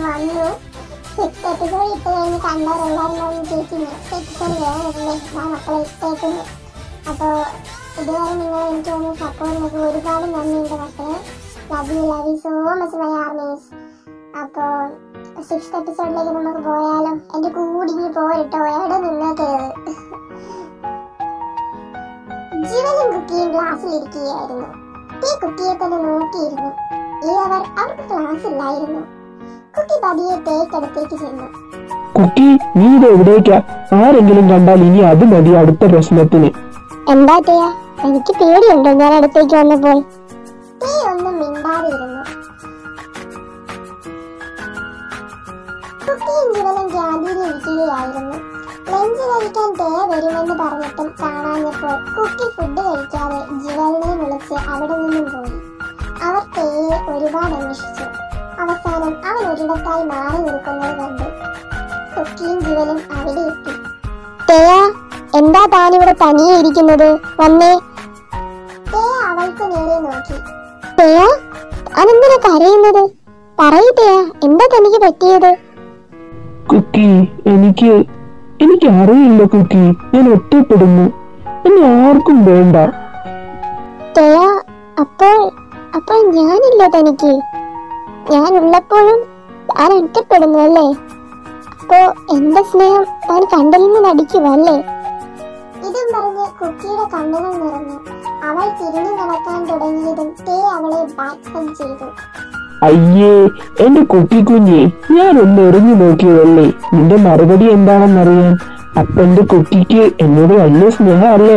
വന്നു six episode ഇട്ട് കഴിഞ്ഞ് കണ്ടവരെല്ലാവരും ചേച്ചി നെക്സ്റ്റ് എപ്പിസോഡ് വേണമെന്നില്ലേ ഞാൻ മക്കളെ ഇട്ടേക്കുന്നു അപ്പോൾ ഇതുവരെ നിങ്ങൾ എനിക്ക് വന്ന് സപ്പോർട്ടിനൊക്കെ ഒരുപാട് നന്ദിയുണ്ട് മക്കളെ love you love you so much my armies അപ്പോൾ സിക്സ് എപ്പിസോഡിലേക്ക് നമുക്ക് പോയാലോ എൻ്റെ കൂടിങ്ങി പോരട്ടോ എവിടെ നിന്നേക്കരുത് ജീവനും കുട്ടിയും ക്ലാസ്സിലിരിക്കുകയായിരുന്നു ഈ കുട്ടിയെ തന്നെ നോക്കിയിരുന്നു ഈ അവർ അവർക്ക് ക്ലാസ് ഇല്ലായിരുന്നു കുട്ടി പതിയെ തേക്കടുത്തേക്ക് ചെന്നു കുട്ടി നീ ഇത് എവിടേക്കാ ആരെങ്കിലും കണ്ടാൽ ഇനി അത് മതി അടുത്ത പ്രശ്നത്തിന് എന്താ ചെയ്യാ എനിക്ക് പേടിയുണ്ടോ ഞാൻ അടുത്തേക്ക് വന്നപ്പോൾ തീ ഒന്നും മിണ്ടാതിരുന്നു കുട്ടിയും ജീവനും ക്യാൻറ്റീനിൽ ഇരിക്കുകയായിരുന്നു ലഞ്ച് കഴിക്കാൻ തേ വരുമെന്ന് പറഞ്ഞിട്ടും കാണാഞ്ഞപ്പോൾ കുട്ടി ഫുഡ് കഴിക്കാതെ ജീവലിനെ വിളിച്ച് അവിടെ നിന്നും പോയി അവർ തേയെ ഒരുപാട് അന്വേഷിച്ചു അവസാനം അവൻ ഒരിടത്തായി മാറി നിൽക്കുന്നത് കണ്ടു കുട്ടിയും ജീവനും അവിടെ എത്തി തേയ എന്താ താനിവിടെ തനിയെ ഇരിക്കുന്നത് വന്നേ തേയ അവൾക്ക് നേരെ നോക്കി തേയ താനെന്തിനാ കരയുന്നത് പറയൂ തേയ എന്താ തനിക്ക് പറ്റിയത് കുക്കി എനിക്ക് എനിക്ക് അറിയില്ല കുക്കി ഞാൻ ഒറ്റപ്പെടുന്നു എന്നെ ആർക്കും വേണ്ട തേയ അപ്പോൾ അപ്പോൾ ഞാനില്ല തനിക്ക് ഞാൻ ഉള്ളപ്പോഴും താൻ ഒറ്റപ്പെടുന്നു അല്ലേ അപ്പോ എന്റെ സ്നേഹം താൻ കണ്ടിൽ നിന്ന് നടിക്കുവല്ലേ ഇതും പറഞ്ഞ് കുക്കിയുടെ കണ്ണുകൾ നിറഞ്ഞു അവൾ തിരിഞ്ഞു നടക്കാൻ തുടങ്ങിയതും തേ അവളെ ബാക്ക് ഹഗ് ചെയ്തു അയ്യേ എന്റെ കുക്കി കുഞ്ഞെ ഞാൻ ഒന്ന് എറിഞ്ഞു നോക്കിയതല്ലേ നിന്റെ മറുപടി എന്താണെന്നറിയാൻ അപ്പൊ എന്റെ കുട്ടിക്ക് എന്നോട് വലിയ സ്നേഹമല്ലേ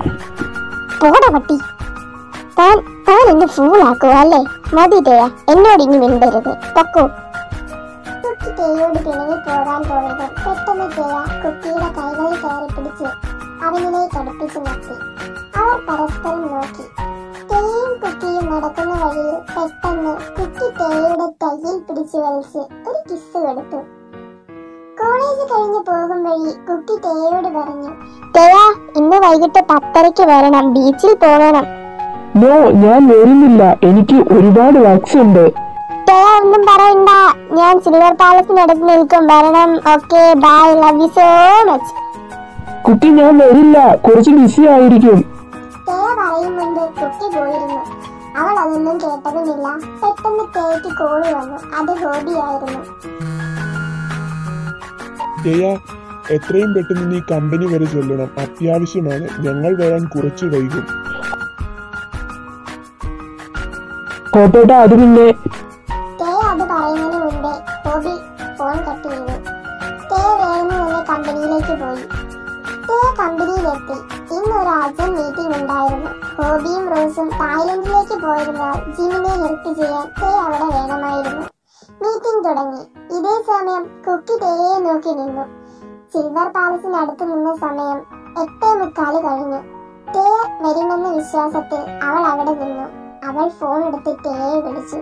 പോടാ പട്ടി താൻ താൻ എന്നെ ഫൂളാക്കുക അല്ലേ മതി തേയ എന്നോട് ഇനി മിണ്ടരുത് പൊക്കോ കുക്കി തേയോട് പിണങ്ങി പോകാൻ പോയതും പെട്ടെന്ന് തേയ കുക്കിയുടെ കൈകളിൽ കയറി പിടിച്ച് അവനിലേക്ക് അടുപ്പിച്ചു നിർത്തി അവർ പരസ്പരം നോക്കി തേയും കുക്കിയും നടക്കുന്ന വഴിയിൽ പെട്ടെന്ന് കുക്കി തേയുടെ കയ്യിൽ പിടിച്ചു വലിച്ച് ഒരു കിസ് കൊടുത്തു കോളേജ് കഴിഞ്ഞ് പോകും വഴി കുക്കി തേയോട് പറഞ്ഞു തേയ ഇന്ന് വൈകിട്ട് പത്തരയ്ക്ക് വരണം ബീച്ചിൽ പോകണം നോ ഞാൻ വരുന്നില്ല എനിക്ക് ഒരുപാട് വർക്ക്സ് ഉണ്ട് തേയ ഒന്നും പറയണ്ട ഞാൻ സിൽവർ പാലസിനടുത്ത് നിൽക്കും വരണം okay bye love you so much കുട്ടി ഞാൻ വരില്ല കുറച്ച് ബിസി ആയിരിക്കും തേയ പറയും മുൻപ് കുട്ടി പോയിരുന്നു അവൾ അതൊന്നും കേട്ടതുമില്ല പെട്ടെന്ന് തേയ്ക്ക് കോള് വന്നു അത് ഹോബിയായിരുന്നു ജയ എത്രയും പെട്ടെന്ന് നീ കമ്പനി വരെ ചെല്ലണം അത്യാവശ്യമാണ് ഞങ്ങൾ വരാൻ കുറച്ച് വൈകും കോട്ടോട്ട അത് പിന്നെ തേയ അത് പറയുന്നതിന് മുൻപേ ഹോബി ഫോൺ കട്ട് ചെയ്തു തേയ വേഗം തന്നെ കമ്പനിയിലേക്ക് പോയി തേയ കമ്പനിയിലെത്തി ഇന്ന് ഒരു അർജന്റ് മീറ്റിംഗ് ഉണ്ടായിരുന്നു ഹോബിയും റോസും തായ്ലൻഡിലേക്ക് പോയിരുന്നാൽ ജിമിനെ ഹെൽപ്പ് ചെയ്യാൻ തേയ അവിടെ വേണമായിരുന്നു മീറ്റിംഗ് തുടങ്ങി ഇതേ സമയം കുക്കി തേയെ നോക്കി നിന്നു സിൽവർ പാലസിനടുത്ത് നിന്ന സമയം എട്ടേ മുക്കാല് കഴിഞ്ഞു തേയ വരുമെന്ന വിശ്വാസത്തിൽ അവൾ അവിടെ നിന്നു അവൾ ഫോൺ എടുത്ത് തേയെ വിളിച്ചു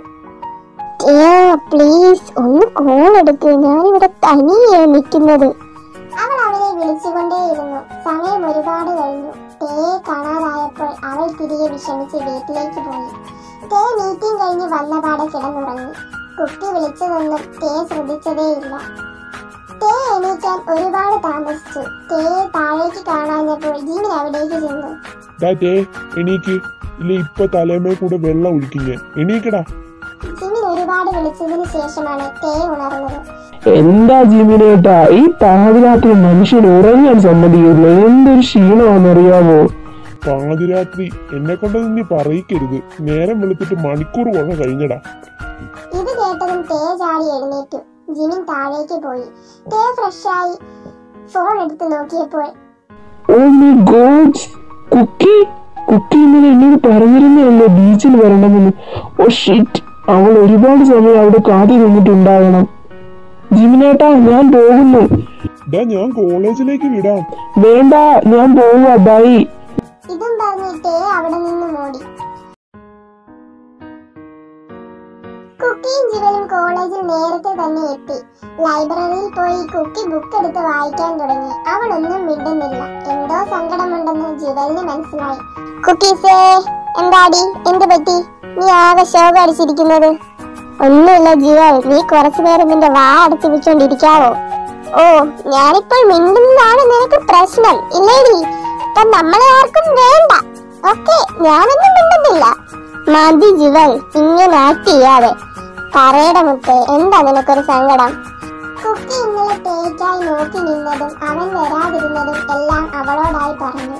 പ്ലീസ് ഒന്ന് കോൾ എടുക്ക് ഞാനിവിടെ തനിയെ നിൽക്കുന്നത് അവൾ അവനെ വിളിച്ചുകൊണ്ടേയിരുന്നു സമയം ഒരുപാട് കഴിഞ്ഞു തേയെ കാണാതായപ്പോൾ അവൾ തിരികെ വിഷമിച്ച് വീട്ടിലേക്ക് പോയി തേ മീറ്റിംഗ് കഴിഞ്ഞ് വന്ന പാടെ കിടന്നുറങ്ങി കുട്ടി വിളിച്ചതൊന്നും തേ ശ്രദ്ധിച്ചതേയില്ല തേ എണീക്കാൻ ഒരുപാട് താമസിച്ചു തേയെ താഴേക്ക് കാണാഞ്ഞപ്പോൾ ജീവൻ അവിടേക്ക് ചെന്നു ഡാ തേ എണീക്ക് ഇല്ല ഇപ്പൊ തലേമേ കൂടെ വെള്ളം ഒഴിക്കും ഞാൻ എണീക്കടാ ജിമിൻ ഒരുപാട് വിളിച്ചതിന് ശേഷമാണ് തേ ഉണർന്നത് എന്താ ജിമിനേട്ടാ ഈ പാതിരാത്രി മനുഷ്യൻ ഉറങ്ങാൻ സമ്മതിക്കില്ല എന്തൊരു ക്ഷീണമാണെന്നറിയാമോ പാതിരാത്രി എന്നെ കൊണ്ട് നീ പറയിക്കരുത് നേരം വെളുത്തിട്ട് മണിക്കൂർ കൊള്ള കഴിഞ്ഞടാ ഇത് കേട്ടതും തേ ചാടി എഴുന്നേറ്റു ജിമിൻ താഴേക്ക് പോയി തേ ഫ്രഷായി ഫോൺ എടുത്ത് നോക്കിയപ്പോൾ oh my god Kookie Kookie ഇന്നലെ എന്നോട് പറഞ്ഞിരുന്നല്ലേ ബീച്ചിൽ വരണമെന്ന് ഓ ഷിറ്റ് അവൾ ഒരുപാട് സമയം അവിടെ കാത്തു നിന്നിട്ടുണ്ടാകണം ജിമിനേട്ടാ ഞാൻ പോകുന്നു ഡാ ഞാൻ കോളേജിലേക്ക് വിടാം വേണ്ട ഞാൻ പോവുക ബൈ ഇതും പറഞ്ഞ് തേ അവിടെ നിന്ന് ഓടി കുക്കിയും ജീവനും കോളേജിൽ നേരത്തെ തന്നെ എത്തി ലൈബ്രറിയിൽ പോയി കുക്കി ബുക്ക് എടുത്ത് വായിക്കാൻ തുടങ്ങി അവൾ ഒന്നും മിണ്ടുന്നില്ല എന്തോ സങ്കടമുണ്ടെന്ന് ജീവലിന് ഒന്നുമില്ല ജീവൽ നീ കുറച്ചു നേരം നിന്റെ വാ അടച്ചു വെച്ചോണ്ടിരിക്കാവോ ഓ ഞാനിപ്പോൾ മിണ്ടുന്നതാണ് നിനക്ക് പ്രശ്നം ഇല്ലേടി ഇപ്പൊ നമ്മളെ ആർക്കും വേണ്ട ഓക്കെ ഞാനൊന്നും മിണ്ടുന്നില്ല മതി ജീവൽ ഇങ്ങനെ ആക്ട് ചെയ്യാതെ പറയട മുത്തേ എന്താ നിനക്കൊരു സങ്കടം കുക്കി ഇന്നലെ തേക്കായി നോക്കി നിന്നതും അവൻ വരാതിരുന്നതും എല്ലാം അവളോടായി പറഞ്ഞു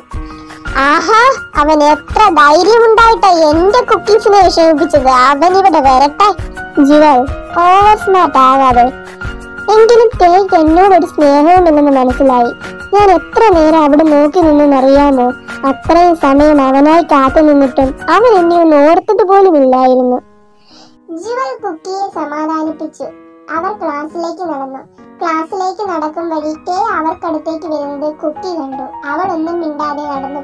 ആഹാ അവൻ എത്ര ധൈര്യമുണ്ടായിട്ടാ എന്റെ കുക്കീസിനെ വിഷമിപ്പിച്ചത് അവൻ ഇവിടെ വരട്ടെ ജീവൽ ഓവർ സ്മാർട്ട് ആകാതെ എങ്കിലും തേക്ക് എന്നോട് ഒരു സ്നേഹവുമില്ലെന്ന് മനസ്സിലായി ഞാൻ എത്ര നേരം അവിടെ നോക്കി നിന്നെന്നറിയാമോ അത്രയും സമയം അവനായി കാത്തു നിന്നിട്ടും അവൻ എന്നെ ഒന്ന് ഓർത്തത് പോലും ഇല്ലായിരുന്നു ജീവൽ കുക്കിയെ സമാധാനിപ്പിച്ചു അവർ ക്ലാസ്സിലേക്ക് നടന്നു ക്ലാസ്സിലേക്ക് നടക്കും വഴി തേ അവർക്കടുത്തേക്ക് വരുന്നത് കുക്കി കണ്ടു അവൾ ഒന്നും മിണ്ടാതെ നടന്നു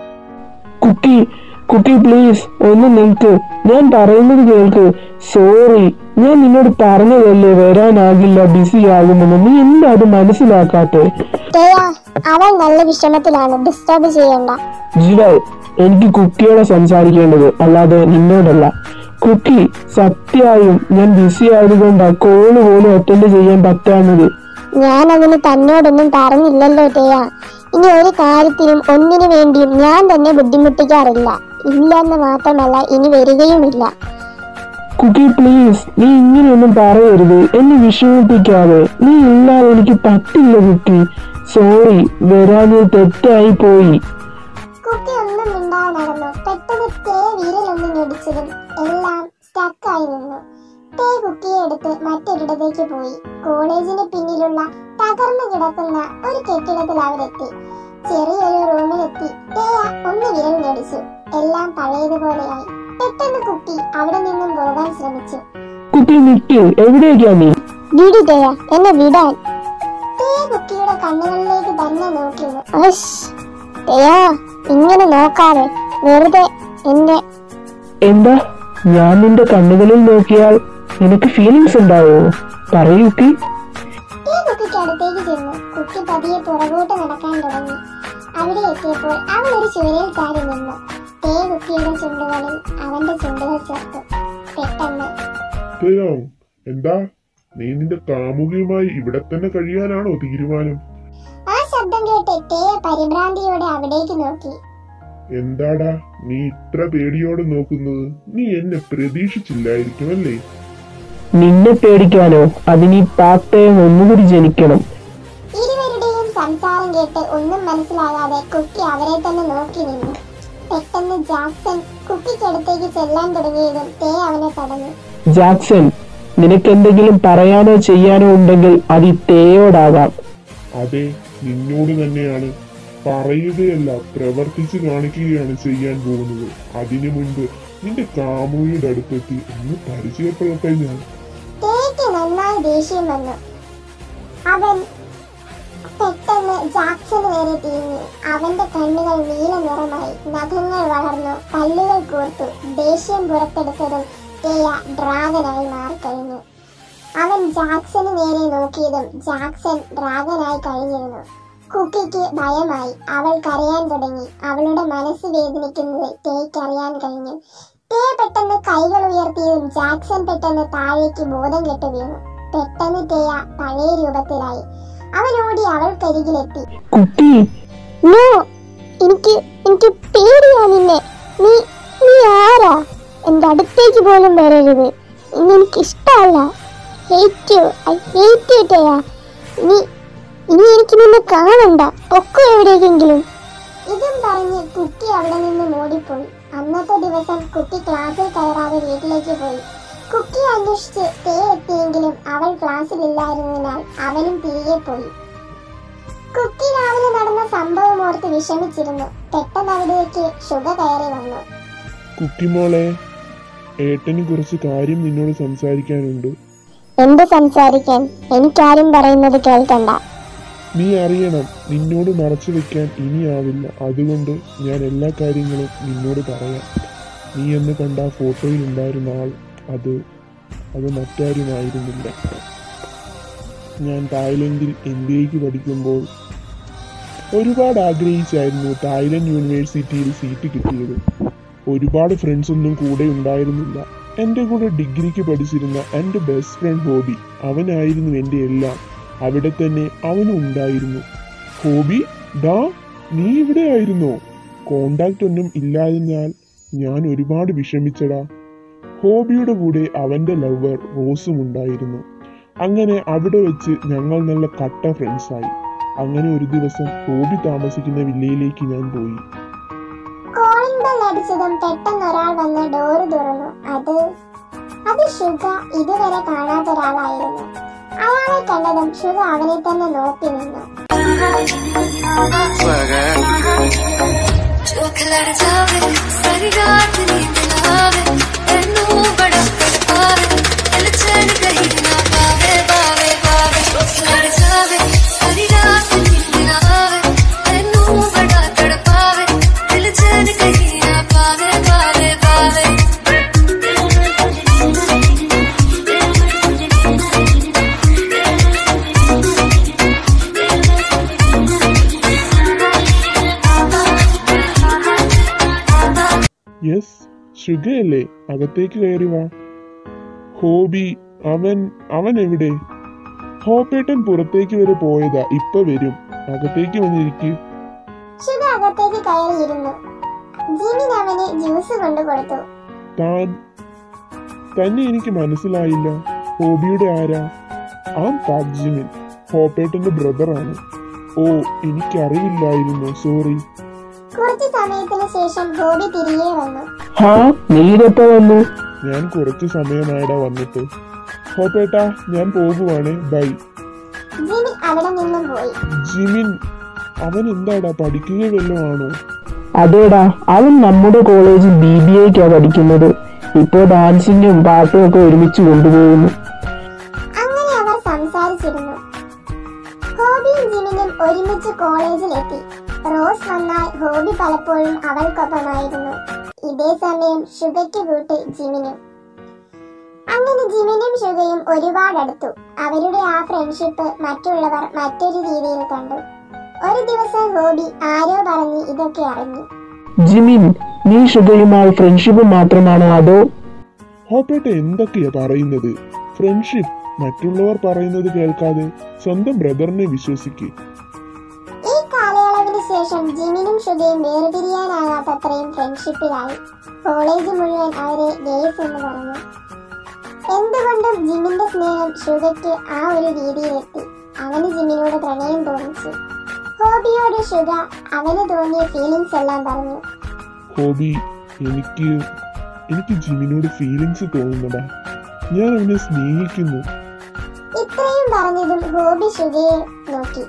കുക്കി കുക്കി പ്ലീസ് ഒന്ന് നിൽക്ക് ഞാൻ പറയുന്നത് കേൾക്ക് സോറി ഞാൻ നിന്നോട് പറഞ്ഞതല്ലേ വരാനാകില്ല ബിസി ആകുമെന്ന് നീ എന്താ അത് മനസ്സിലാക്കാത്തെ തേയ അവൾ നല്ല വിഷമത്തിലാണ് ഡിസ്റ്റർബ് ചെയ്യണ്ട ജീവൽ എനിക്ക് കുക്കിയോടെ സംസാരിക്കേണ്ടത് അല്ലാതെ നിന്നോടല്ല കുക്കി സത്യമായും ഞാൻ ബിസി ആയതുകൊണ്ടാ കോള് പോലും അറ്റൻഡ് ചെയ്യാൻ പറ്റാഞ്ഞത് ഞാൻ അതിന് തന്നോടൊന്നും പറഞ്ഞില്ലല്ലോ തേയ ഇനി ഒരു കാര്യത്തിനും ഒന്നിനു വേണ്ടിയും ഞാൻ തന്നെ ബുദ്ധിമുട്ടിക്കാറില്ല ഇല്ലെന്ന് മാത്രമല്ല ഇനി വരികയുമില്ല കുക്കി പ്ലീസ് നീ ഇങ്ങനെയൊന്നും പറയരുത് എന്നെ വിഷമിപ്പിക്കാതെ നീ ഇല്ലാതെ എനിക്ക് പറ്റില്ല കുക്കി സോറി വരാഞ്ഞത് തെറ്റായി പോയി കുട്ടി ഒന്നും മിണ്ടാതെ നടന്നു പെട്ടെന്ന് തേ വിരലൊന്ന് ഞൊടിച്ചതും എല്ലാം സ്റ്റക്കായി നിന്നു തേ കുക്കിയെ എടുത്ത് മറ്റൊരിടത്തേക്ക് പോയി കോളേജിന് പിന്നിലുള്ള തകർന്നു കിടക്കുന്ന ഒരു കെട്ടിടത്തിൽ അവരെത്തി ചെറിയൊരു റൂമിലെത്തി തേയ ഒന്ന് വിരൽ ഞൊടിച്ചു എല്ലാം പഴയതുപോലെയായി പെട്ടെന്ന് കുട്ടി അവിടെ നിന്നും പോകാൻ ശ്രമിച്ചു കുട്ടി നിക്ക് എവിടേക്കാ നീ വിടി തേയ എന്നെ വിടാൻ തേ കുട്ടിയുടെ കണ്ണുകളിലേക്ക് തന്നെ നോക്കിയത് തേയ ഇങ്ങനെ നോക്കാതെ വെറുതെ എന്നെ എന്താ ഞാൻ നിന്റെ കണ്ണുകളിൽ നോക്കിയാൽ നിനക്ക് ഫീലിങ്സ് ഉണ്ടാവോ പറയൂ കുക്കി ടീ കുട്ടിക്ക് അടുത്തേക്ക് ചെന്നു കുട്ടി പതിയെ പുറകോട്ട് നടക്കാൻ തുടങ്ങി അവിടെ എത്തിയപ്പോൾ അവൾ ഒരു ചുവരിൽ ചാരി നിന്നു തേ കുട്ടിയുടെ ചുണ്ടുകളിൽ അവന്റെ ചുണ്ടുകൾ ചേർത്തു പെട്ടെന്ന് തേയോ എന്താ നീ നിന്റെ കാമുകിയുമായി ഇവിടെ തന്നെ കഴിയാനാണോ തീരുമാനം ആ ശബ്ദം കേട്ട് തേ പരിഭ്രാന്തിയോടെ അവിടേക്ക് നോക്കി എന്താടാ നീ ഇത്ര പേടിയോടെ നോക്കുന്നത് നീ എന്നെ പ്രതീക്ഷിച്ചില്ലായിരിക്കും അല്ലേ നിന്നെ പേടിക്കാനോ അതിന് ഈ പാത്തയം ഒന്നുകൂടി ജനിക്കണം ഇരുവരുടെയും സംസാരം കേട്ട് ഒന്നും മനസ്സിലാകാതെ കുട്ടി അവരെ തന്നെ നോക്കി നിന്നു പെട്ടെന്ന് ജാക്സൺ കുട്ടിക്കടുത്തേക്ക് ചെല്ലാൻ തുടങ്ങിയതും തേ അവനെ തടഞ്ഞു ജാക്സൺ നിനക്ക് എന്തെങ്കിലും പറയാനോ ചെയ്യാനോ ഉണ്ടെങ്കിൽ അത് ഈ തേയോടാകാം അതെ നിന്നോട് തന്നെയാണ് പറയുകയല്ല പ്രവർത്തിച്ച് കാണിക്കുകയാണ് ചെയ്യാൻ പോകുന്നത് അതിനു മുൻപ് നിന്റെ കാമുകിയുടെ അടുത്തെത്തി ഒന്ന് പരിചയപ്പെടട്ടെ ഞാൻ തേക്ക് നന്നായി ദേഷ്യം വന്നു അവൻ പെട്ടെന്ന് ജാക്സന് നേരെ തിരിഞ്ഞു അവന്റെ കണ്ണുകൾ നീല നിറമായി നഖങ്ങൾ വളർന്നു പല്ലുകൾ കൂർത്തു ദേഷ്യം പുറത്തെടുത്തതും തേയ ഡ്രാഗനായി മാറിക്കഴിഞ്ഞു അവൻ ജാക്സന് നേരെ നോക്കിയതും ജാക്സൺ ഡ്രാഗനായി കഴിഞ്ഞിരുന്നു കുക്കിക്ക് ഭയമായി അവൾ കരയാൻ തുടങ്ങി അവളുടെ മനസ്സ് വേദനിക്കുന്നത് തേയ്ക്ക് അറിയാൻ കഴിഞ്ഞു തേ പെട്ടെന്ന് കൈകൾ ഉയർത്തിയതും ജാക്സൺ പെട്ടെന്ന് താഴേക്ക് ബോധം കെട്ട് വീണു പെട്ടെന്ന് തേയ പഴയ രൂപത്തിലായി അവൻ ഓടി അവൾക്കരികിലെത്തി കുട്ടി നോ എനിക്ക് എനിക്ക് പേടിയാ നിന്നെ നീ നീ ആരാ എന്റെ അടുത്തേക്ക് പോലും വരരുത് ഇനി എനിക്ക് ഇഷ്ടമല്ല hate you I hate you ടേയ നീ ഇനി എനിക്ക് നിന്നെ കാണണ്ട പൊക്കോ എവിടേക്കെങ്കിലും ഇതും പറഞ്ഞ് കുട്ടി അവിടെ നിന്ന് ഓടിപ്പോയി അന്നത്തെ ദിവസം കുട്ടി ക്ലാസ്സിൽ കയറാതെ വീട്ടിലേക്ക് പോയി കുട്ടി അന്വേഷിച്ച് തേ എത്തിയെങ്കിലും അവൾ ക്ലാസ്സിലില്ലായിരുന്നതിനാൽ അവനും തിരികെ പോയി കുട്ടി രാവിലെ നടന്ന സംഭവം ഓർത്ത് വിഷമിച്ചിരുന്നു പെട്ടെന്ന് അവിടേക്ക് ശുഭ കയറി വന്നു കുക്കിമോളെ ഏട്ടന് കുറച്ച് കാര്യം നിന്നോട് സംസാരിക്കാനുണ്ട് എന്ത് സംസാരിക്കാൻ എനിക്കാരും പറയുന്നത് കേൾക്കണ്ട നീ അറിയണം നിന്നോട് മറച്ചു വെക്കാൻ ഇനിയാവില്ല അതുകൊണ്ട് ഞാൻ എല്ലാ കാര്യങ്ങളും നിന്നോട് പറയാം നീ എന്ന് കണ്ട ആ ഫോട്ടോയിൽ ഉണ്ടായിരുന്ന ആൾ അത് അത് മറ്റാരുമായിരുന്നില്ല ഞാൻ തായ്ലൻഡിൽ എം ബി എക്ക് പഠിക്കുമ്പോൾ ഒരുപാട് ആഗ്രഹിച്ചായിരുന്നു തായ്ലൻഡ് യൂണിവേഴ്സിറ്റിയിൽ സീറ്റ് കിട്ടിയത് ഒരുപാട് ഫ്രണ്ട്സ് ഒന്നും കൂടെ ഉണ്ടായിരുന്നില്ല എൻ്റെ കൂടെ ഡിഗ്രിക്ക് പഠിച്ചിരുന്ന എൻ്റെ ബെസ്റ്റ് ഫ്രണ്ട് ഹോബി അവനായിരുന്നു എൻ്റെ എല്ലാം അവിടെ തന്നെ അവനും ഉണ്ടായിരുന്നു ഹോബി ഡാ നീ ഇവിടെ ആയിരുന്നോ കോണ്ടാക്ട് ഒന്നും ഇല്ലാതിരുന്നാൽ ഞാൻ ഒരുപാട് വിഷമിച്ചടാ ഹോബിയുടെ കൂടെ അവന്റെ ലവർ റോസും ഉണ്ടായിരുന്നു അങ്ങനെ അവിടെ വെച്ച് ഞങ്ങൾ നല്ല കട്ട ഫ്രണ്ട്സായി അങ്ങനെ ഒരു ദിവസം ഹോബി താമസിക്കുന്ന വില്ലയിലേക്ക് ഞാൻ പോയി കോളിംഗ് ബെൽ അടിച്ചതും പെട്ടെന്ന് ഒരാൾ വന്ന് ഡോറ് തുറന്നു അത് അത് ഷുഗ ഇതുവരെ കാണാത്ത ഒരാളായിരുന്നു അയാളെ കണ്ടതും ഷുഗ അവനെ തന്നെ നോക്കി നിന്നു चोख लड़ जावे सारी रात नींद ना आवे तेनू बड़ा तड़पावे दिल चैन कहीं ना पावे पावे पावे चोख लड़ जावे सारी रात नींद ना आवे तेनू बड़ा तड़पावे दिल चैन कहीं ना पावे पावे पावे യെസ് ഷുഗയല്ലേ അകത്തേക്ക് കയറി വാ ഹോബി അവൻ അവൻ എവിടെ ഹോപ്പേട്ടൻ പുറത്തേക്ക് വരെ പോയതാ ഇപ്പൊ വരും അകത്തേക്ക് വന്നിരിക്കൂ ഷുഗ അകത്തേക്ക് കയറിയിരുന്നു ജിമിൻ അവന് ജ്യൂസ് കൊണ്ടു കൊടുത്തു താൻ തന്നെ എനിക്ക് മനസ്സിലായില്ല ഹോബിയുടെ ആരാ ആ പാക് ജിമിൻ ഹോപ്പേട്ടന്റെ ബ്രദറാണ് ഓ എനിക്കറിയില്ലായിരുന്നു സോറി കുറച്ചു സമയത്തിന് ശേഷം ഹോബി തിരികെ വന്നു ഹാ നീ ഇതെപ്പോ വന്നു ഞാൻ കുറച്ച് സമയമായടാ വന്നിട്ട് ഹോപ്പേട്ടാ ഞാൻ പോകുവാണ് ബൈ ജിമിൻ അവിടെ നിന്നും പോയി ജിമിൻ അവൻ എന്താടാ പഠിക്കുക വല്ലതും ആണോ അതേടാ അവൻ നമ്മുടെ കോളേജിൽ ബി ബി എക്കാ പഠിക്കുന്നത് ഇപ്പോ ഡാൻസിങ്ങും പാട്ടും ഒക്കെ ഒരുമിച്ച് കൊണ്ടുപോകുന്നു അങ്ങനെ അവർ സംസാരിച്ചിരുന്നു ഹോബിയും ജിമിനും ഒരുമിച്ച് കോളേജിലെത്തി റോസ് വന്നാൽ ഹോബി പലപ്പോഴും അവൾക്കൊപ്പമായിരുന്നു ഇതേ സമയം ഷുഗയ്ക്ക് കൂട്ട് ജിമിനും അങ്ങനെ ജിമിനും ഷുഗയും ഒരുപാട് അടുത്തു അവരുടെ ആ ഫ്രണ്ട്ഷിപ്പ് മറ്റുള്ളവർ മറ്റൊരു രീതിയിൽ കണ്ടു ഒരു ദിവസം ഹോബി ആരോ പറഞ്ഞ് ഇതൊക്കെ അറിഞ്ഞു ജിമിൻ നീ ഷുഗയുമായി ഫ്രണ്ട്ഷിപ്പ് മാത്രമാണോ അതോ ഹോപ്പേട്ട എന്തൊക്കെയാ പറയുന്നത് ഫ്രണ്ട്ഷിപ്പ് മറ്റുള്ളവർ പറയുന്നത് കേൾക്കാതെ സ്വന്തം ബ്രദറിനെ വിശ്വസിക്കേ ഈ കാലയളവിന് ശേഷം ജിമിനും ഷുഗയും വേർപിരിയാനാകാത്തത്രയും ഫ്രണ്ട്ഷിപ്പിലായി കോളേജ് മുഴുവൻ അവരെ ഗേസ് എന്ന് പറഞ്ഞു എന്തുകൊണ്ടും ജിമിന്റെ സ്നേഹം ഷുഗയ്ക്ക് ആ ഒരു രീതിയിലെത്തി അവന് ജിമിനോട് പ്രണയം തോന്നിച്ചു ഹോബിയോട് ഷുഗ അവന് തോന്നിയ ഫീലിങ്സ് എല്ലാം പറഞ്ഞു ഹോബി എനിക്ക് എനിക്ക് ജിമിനോട് ഫീലിങ്സ് തോന്നുന്നടാ ഞാൻ അവനെ സ്നേഹിക്കുന്നു ഇത്രയും പറഞ്ഞതും ഹോബി ഷുഗയെ നോക്കി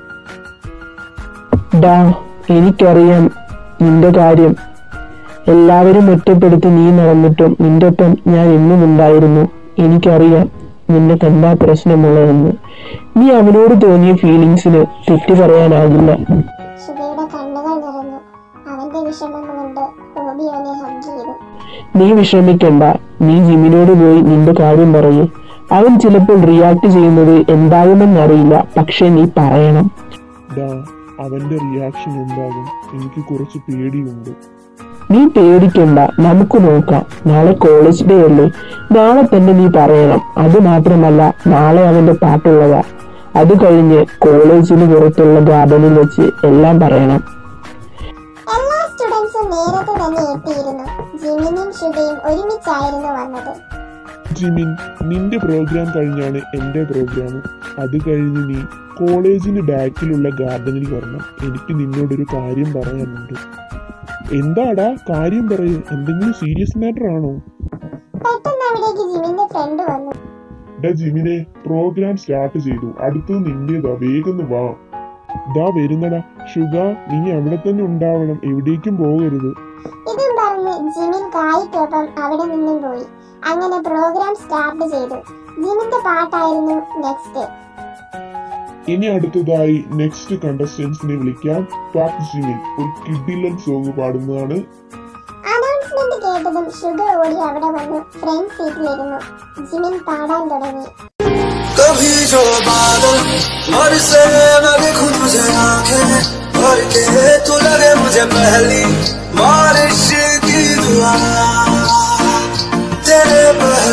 ഡാ എനിക്കറിയാം നിന്റെ കാര്യം എല്ലാവരും ഒറ്റപ്പെടുത്തി നീ നടന്നിട്ടും നിന്റെ ഒപ്പം ഞാൻ എന്നും ഉണ്ടായിരുന്നു എനിക്കറിയാം നിനക്ക് എന്താ പ്രശ്നമുള്ളതെന്ന് നീ അവനോട് തോന്നിയ ഫീലിങ്സിന് തെറ്റ് പറയാനാകില്ല ഷുഗയുടെ കണ്ണുകൾ നിറഞ്ഞു അവന്റെ വിഷമം കൊണ്ട് ഹോബി അവനെ ഹഗ് ചെയ്തു നീ വിഷമിക്കണ്ട നീ ജിമിനോട് പോയി നിന്റെ കാര്യം പറയൂ അവൻ ചിലപ്പോൾ റിയാക്ട് ചെയ്യുന്നത് എന്താകുമെന്നറിയില്ല പക്ഷെ നീ പറയണം ഡാ അവന്റെ റിയാക്ഷൻ എന്താകും എനിക്ക് കുറച്ച് പേടിയുണ്ട് നീ പേടിക്കണ്ട നമുക്ക് നോക്കാം നാളെ കോളേജ് ഡേ അല്ലേ നാളെ തന്നെ നീ പറയണം അത് മാത്രമല്ല നാളെ അവന്റെ പാട്ടുള്ളതാ അത് കഴിഞ്ഞ് കോളേജിന് പുറത്തുള്ള ഗാർഡനിൽ വെച്ച് എല്ലാം പറയണം എല്ലാ സ്റ്റുഡൻസും നേരത്തെ തന്നെ എത്തിയിരുന്നു ജിമിനും ഷുഗയും ഒരുമിച്ചായിരുന്നു വന്നത് ജിമിൻ നിന്റെ പ്രോഗ്രാം കഴിഞ്ഞാണ് എന്റെ പ്രോഗ്രാം അത് കഴിഞ്ഞ് നീ കോളേജിന് ബാക്കിലുള്ള ഗാർഡനിൽ വരണം എനിക്ക് നിന്നോടൊരു കാര്യം പറയാനുണ്ട് എന്താടാ കാര്യം പറയൂ എന്തെങ്കിലും സീരിയസ് മാറ്റർ ആണോ പെട്ടെന്ന് അവിടേക്ക് ജിമിന്റെ ഫ്രണ്ട് വന്നു ഡാ ജിമിനെ പ്രോഗ്രാം സ്റ്റാർട്ട് ചെയ്തു അടുത്തത് നിന്റേതാ വേഗം ഒന്ന് വാ ദാ വരുന്നടാ ഷുഗ നീ അവിടെ തന്നെ ഉണ്ടാവണം എവിടേക്കും പോകരുത് ഇതും പറഞ്ഞ് ജിമിൻ കായിക്കൊപ്പം അവിടെ നിന്നും പോയി അങ്ങനെ പ്രോഗ്രാം സ്റ്റാർട്ട് ചെയ്തു ജിമിന്റെ പാട്ടായിരുന്നു നെക്സ്റ്റ് ഇനി അടുത്തതായി നെക്സ്റ്റ് കണ്ടസ്റ്റൻസിനെ വിളിക്കാം പാക് ജിമിൻ ഒരു കിഡിലൻ സോങ് പാടുന്നതാണ് അനൗൺസ്മെന്റ് കേട്ടതും ഷുഗർ ഓടി അവിടെ വന്നു ഫ്രണ്ട് സീറ്റിലിരുന്നു ജിമിൻ പാടാൻ തുടങ്ങി कभी जो बादल बरसे मैं देखूं तुझे आंखें भर के तू लगे मुझे पहली बारिश की दुआ तेरे पहले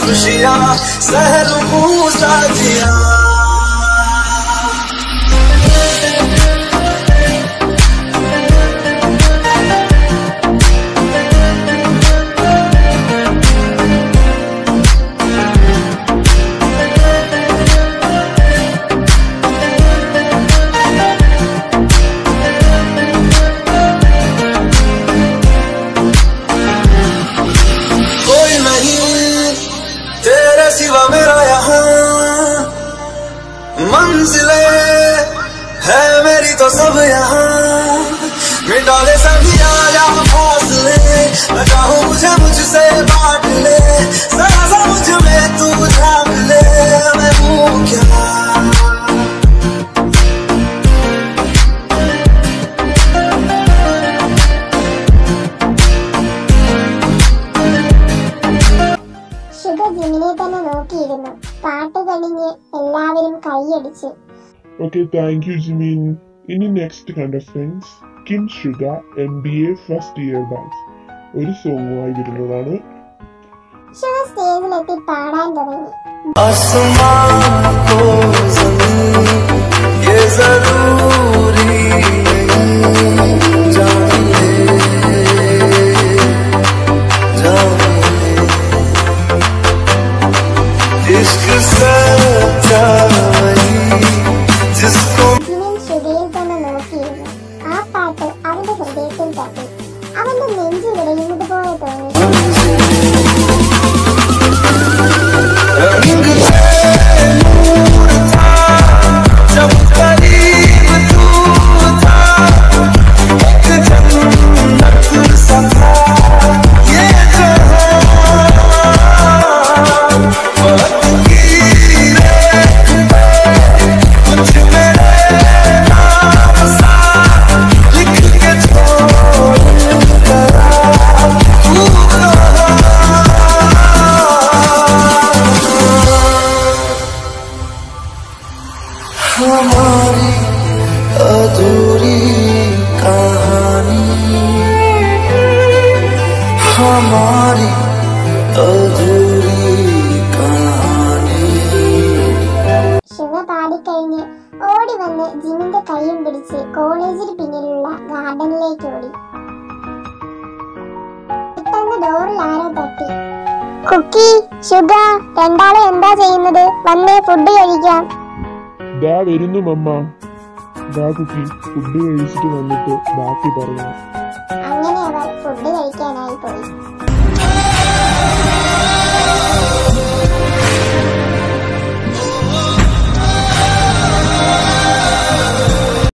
खुशियाँ सहर मुँह साथियाँ कोई नहीं तेरे सिवा मेरा यहाँ मंजिले है मेरी तो सब यहाँ मिटा दे सभी आया फासले न चाहूं मुझे मुझसे बांट ले जरा सा मुझ में तू झाँक ले मैं हूँ क्या ശുഭ ജിമിനെ തന്നെ നോക്കിയിരുന്നു പാട്ട് കഴിഞ്ഞ് എല്ലാവരും കൈയടിച്ചു ഓക്കെ താങ്ക് യു ജിമിൻ ഇനി next contestants Kim Suga M B A first year batch ഒരു സോങ്ങുമായി വരുന്നതാണ് ശുഭ സ്റ്റേജിലെത്തി പാടാൻ തുടങ്ങി आसमां को जमीन ये जरूरी नहीं जान ले जान ले इश्क सच्चा वही जिसको ജിമിൻ ശുഭയിൽ തന്നെ നോക്കിയിരുന്നു ആ പാട്ട് അവന്റെ ഹൃദയത്തിൽ തട്ടി അവന്റെ നെഞ്ചു വിടയുന്നത് പോലെ തോന്നി रंग से नूर था जब करीब तू था एक जन्नत सा था ये जहां वक्त की रेख पे कुछ मेरे नाम सा लिख के छोड़ गया तू हमारी अधूरी कहानी हमारी अधूरी कहानी ശിവ പാടിക്കഴിഞ്ഞ് ഓടി വന്ന് ജിമിന്റെ കൈയും പിടിച്ച് കോളേജിന് പിന്നിലുള്ള ഗാർഡനിലേക്ക് ഓടി പെട്ടെന്ന് ഡോറിൽ ആരോ തട്ടി കുക്കി ശുഗ രണ്ടാളും എന്താ ചെയ്യുന്നത് വന്നേ ഫുഡ് കഴിക്കാം ദാ വരുന്നു മമ്മ ദാ കുക്കി ഫുഡ് കഴിച്ചിട്ട് വന്നിട്ട് ബാക്കി പറയാം അങ്ങനെ അവർ ഫുഡ് കഴിക്കാനായി പോയി